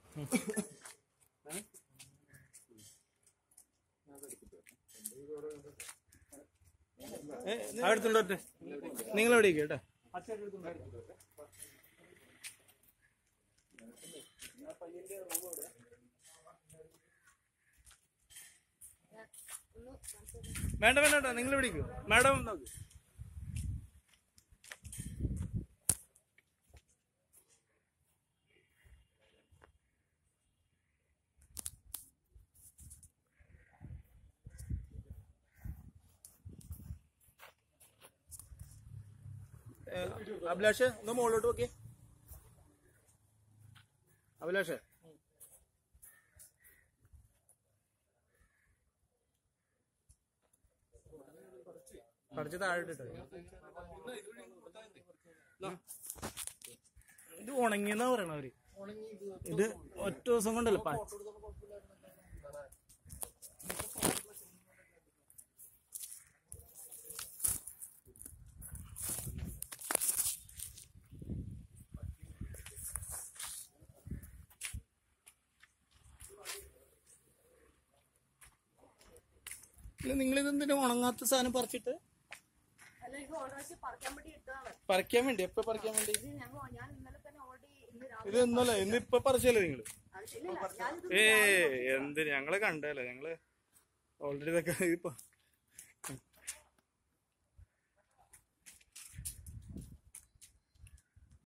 അടുത്തുണ്ടോട്ടെ നിങ്ങൾ എവിടെ കേട്ടോ വേണ്ട വേണ്ട വേണ്ട നിങ്ങൾ വിളിക്കൂ മാഡം നോക്ക് ഏ, അഭിലാഷ് ഒന്ന് മുകളിലോട്ട് നോക്കിയേ അഭിലാഷ് കുറച്ച് താഴെ ഇട്ടിട്ട് ഇത് ഉണങ്ങിയെന്നാ പറയണ അവര് ഇത് ഒറ്റ ദിവസം കൊണ്ടല്ലേ പ- ഇല്ല നിങ്ങൾ ഇതെന്തിനാ ഉണങ്ങാത്ത സാധനം പറിച്ചിട്ട് അല്ല ഇത് ഓൾറെഡി പറിക്കാൻ വേണ്ടി ഇട്ടതാണ് പറിക്കാൻ വേണ്ടി എപ്പോ പറിക്കാൻ വേണ്ടി ഇത് ഞങ്ങൾ ഞാൻ ഇന്നലെ തന്നെ ഓൾറെഡി ഇന്ന് രാവിലെ ഇത് ഇന്നലെ ഇന്ന് ഇപ്പൊ പറിച്ചല്ലേ നിങ്ങള് ആവശ്യമില്ല ഞാനിത് ഏ എന്ത് ഞങ്ങള് കണ്ടല്ലേ ഞങ്ങള് ഓൾറെഡി ഇതൊക്കെ ഇപ്പൊ